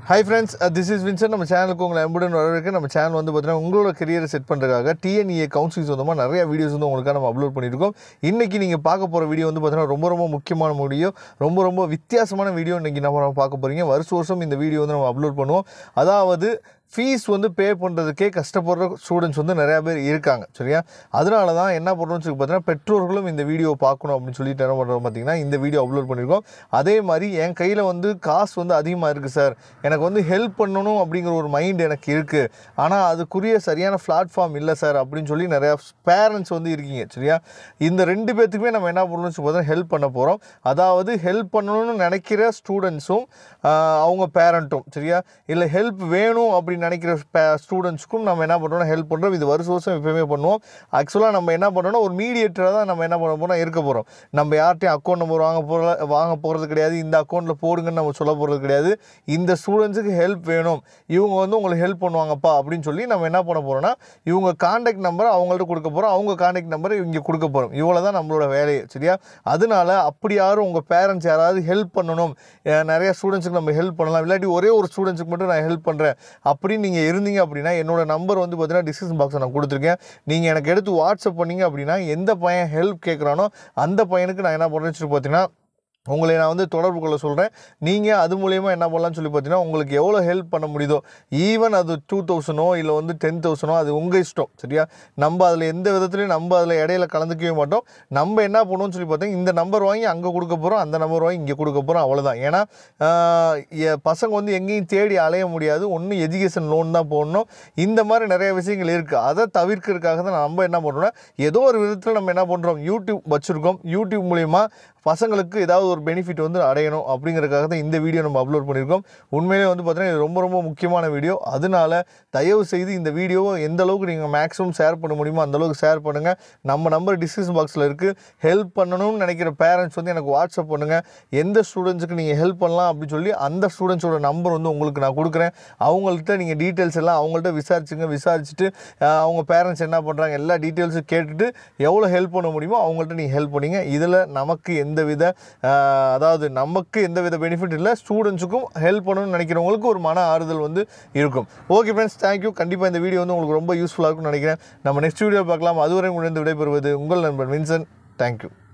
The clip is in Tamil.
high friends this is Vinson நம்ம சேனலுக்கு உங்களை அன்புடன் வரவேற்க நம்ம சேனல் வந்து பார்த்தீங்கன்னா உங்களோட கரியரை செட் பண்ணுறதுக்காக டிஎன்இஏ கவுன்சிலிங் சொந்தமாக நிறைய வீடியோஸ் வந்து உங்களுக்காக நம்ம அப்லோட் பண்ணியிருக்கோம் இன்றைக்கி நீங்கள் பார்க்க போகிற வீடியோ வந்து பார்த்தீங்கன்னா ரொம்ப ரொம்ப முக்கியமான வீடியோ ரொம்ப ரொம்ப வித்தியாசமான வீடியோ இன்றைக்கி நம்ம பார்க்க போகிறீங்க வருஷம் வருஷம் இந்த வீடியோ வந்து நம்ம அப்லோட் பண்ணுவோம் அதாவது ஃபீஸ் வந்து பே பண்ணுறதுக்கே கஷ்டப்படுற ஸ்டூடெண்ட்ஸ் வந்து நிறையா பேர் இருக்காங்க சரியா அதனால தான் என்ன பண்ணுறோம்னு சொல்லி பார்த்தீங்கன்னா பெற்றோர்களும் இந்த வீடியோ பார்க்கணும் அப்படின்னு சொல்லிட்டு என்ன பண்ணுறோம் பார்த்தீங்கன்னா இந்த வீடியோ அப்லோட் பண்ணியிருக்கோம் அதே மாதிரி என் கையில் வந்து காசு வந்து அதிகமாக இருக்குது சார் எனக்கு வந்து ஹெல்ப் பண்ணணும் அப்படிங்கிற ஒரு மைண்ட் எனக்கு இருக்குது ஆனால் அதுக்குரிய சரியான பிளாட்ஃபார்ம் இல்லை சார் அப்படின்னு சொல்லி நிறையா பேரண்ட்ஸ் வந்து இருக்கீங்க சரியா இந்த ரெண்டு பேர்த்துக்குமே நம்ம என்ன பண்ணணும்னு சொல்லி பார்த்தீங்கன்னா ஹெல்ப் பண்ண போகிறோம் அதாவது ஹெல்ப் பண்ணணும்னு நினைக்கிற ஸ்டூடெண்ட்ஸும் அவங்க பேரண்ட்டும் சரியா இல்லை ஹெல்ப் வேணும் அப்படின்னு நினைக்கிற ஸ்டூடெண்ட்ஸ்க்கும் நம்ம என்ன பண்ணுறோம்னா ஹெல்ப் பண்ணுறோம் இது வருஷம் வருஷம் எப்பயுமே பண்ணுவோம் ஆக்சுவலாக நம்ம என்ன பண்ணுறோம்னா ஒரு மீடியேட்டராக தான் நம்ம என்ன பண்ண போகிறோம் இருக்க போகிறோம் நம்ம யார்ட்டையும் அக்கௌண்ட் நம்பர் வாங்க போகிற வாங்க போகிறது கிடையாது இந்த அக்கௌண்ட்டில் போடுங்கன்னு நம்ம சொல்ல போகிறது கிடையாது இந்த ஸ்டூடெண்ட்ஸுக்கு ஹெல்ப் வேணும் இவங்க வந்து உங்களுக்கு ஹெல்ப் பண்ணுவாங்கப்பா அப்படின்னு சொல்லி நம்ம என்ன பண்ண போகிறோம்னா இவங்க காண்டாக்ட் நம்பரை அவங்கள்ட்ட கொடுக்க போகிறோம் அவங்க காண்டாக்ட் நம்பரை இங்கே கொடுக்க போகிறோம் இவ்வளோ தான் நம்மளோட வேலையை சரியா அதனால அப்படி யாரும் உங்கள் பேரண்ட்ஸ் யாராவது ஹெல்ப் பண்ணணும் அஹ் நிறைய ஸ்டூடெண்ட்ஸுக்கு நம்ம ஹெல்ப் பண்ணலாம் இல்லாட்டி ஒரே ஒரு ஸ்டூடெண்ட்ஸுக்கு மட்டும் நான் ஹெல்ப் பண்ணுறேன் அப்படின்னு நீங்கள் இருந்தீங்க அப்படின்னா என்னோட நம்பர் வந்து பார்த்தீங்கன்னா டிஸ்கிரிப்ஷன் பாக்ஸில் நான் கொடுத்துருக்கேன் நீங்கள் எனக்கு எடுத்து வாட்ஸ்அப் பண்ணீங்க அப்படின்னா எந்த பையன் ஹெல்ப் கேட்குறானோ அந்த பையனுக்கு நான் என்ன பண்ணுறேன்னு சொல்லி பார்த்தீங்கன்னா உங்களை நான் வந்து தொடர்பு கொள்ள சொல்கிறேன் நீங்கள் அது மூலயமா என்ன பண்ணலாம்னு சொல்லி பார்த்தீங்கன்னா உங்களுக்கு எவ்வளோ ஹெல்ப் பண்ண முடியுதோ ஈவன் அது டூ தௌசண்டோ இல்லை வந்து டென் தௌசண்டோ அது உங்கள் இஷ்டம் சரியா நம்ம அதில் எந்த விதத்துலையும் நம்ம அதில் இடையில கலந்துக்கவே மாட்டோம் நம்ம என்ன பண்ணுவோம்னு சொல்லி பார்த்தீங்கன்னா இந்த நம்பர் வாங்கி அங்கே கொடுக்க போகிறோம் அந்த நம்பர் வாங்கி இங்கே கொடுக்க போகிறோம் அவ்வளோதான் ஏன்னா ஆஹ், எ- பசங்க வந்து எங்கேயும் தேடி அலைய முடியாது ஒன்று எஜுகேஷன் லோன் தான் போடணும் இந்த மாதிரி நிறைய விஷயங்கள் இருக்குது அதை தவிர்க்கிறதுக்காக தான் நம்ம என்ன பண்ணுறோம்னா ஏதோ ஒரு விதத்தில் நம்ம என்ன பண்ணுறோம் யூடியூப் வச்சுருக்கோம் யூடியூப் மூலயமா பசங்களுக்கு ஏதாவது ஒரு பெனிஃபிட் வந்து அடையணும் அப்படிங்கிறதுக்காக தான் இந்த வீடியோ நம்ம அப்லோட் பண்ணியிருக்கோம் உண்மையிலே வந்து பார்த்தீங்கன்னா இது ரொம்ப ரொம்ப முக்கியமான வீடியோ அதனால தயவு செய்து இந்த வீடியோவை எந்த அளவுக்கு நீங்கள் மேக்ஸிமம் ஷேர் பண்ண முடியுமோ அந்த அளவுக்கு ஷேர் பண்ணுங்கள் நம்ம நம்பர் டிஸ்கிரிப்ஷன் பாக்ஸில் இருக்குது ஹெல்ப் பண்ணணும்னு நினைக்கிற பேரண்ட்ஸ் வந்து எனக்கு வாட்ஸ்அப் பண்ணுங்கள் எந்த ஸ்டூடெண்ட்ஸுக்கு நீங்கள் ஹெல்ப் பண்ணலாம் அப்படின்னு சொல்லி அந்த ஸ்டூடெண்ட்ஸோட நம்பர் வந்து உங்களுக்கு நான் கொடுக்குறேன் அவங்கள்ட்ட நீங்கள் டீட்டெயில்ஸ் எல்லாம் அவங்கள்ட்ட விசாரிச்சுங்க விசாரிச்சுட்டு அஹ், அவங்க பேரண்ட்ஸ் என்ன பண்ணுறாங்க எல்லா டீட்டெயில்ஸும் கேட்டுட்டு எவ்வளோ ஹெல்ப் பண்ண முடியுமோ அவங்கள்ட்ட நீங்கள் ஹெல்ப் பண்ணீங்க இதில் நமக்கு எந்தவித அஹ், அதாவது நமக்கு எந்தவித பெனிஃபிட் இல்லை ஸ்டூடெண்ட்ஸுக்கும் ஹெல்ப் பண்ணணும்னு நினைக்கிறவங்களுக்கு ஒரு மன ஆறுதல் வந்து இருக்கும் ஓகே ஃப்ரெண்ட்ஸ் தேங்க்யூ கண்டிப்பாக இந்த வீடியோ வந்து உங்களுக்கு ரொம்ப யூஸ்ஃபுல்லாக இருக்கும்னு நினைக்கிறேன் நம்ம நெக்ஸ்ட் வீடியோ பார்க்கலாம் அதுவரை முடிந்து விடைபெறுவது உங்கள் நண்பன் வின்சன் தேங்க்யூ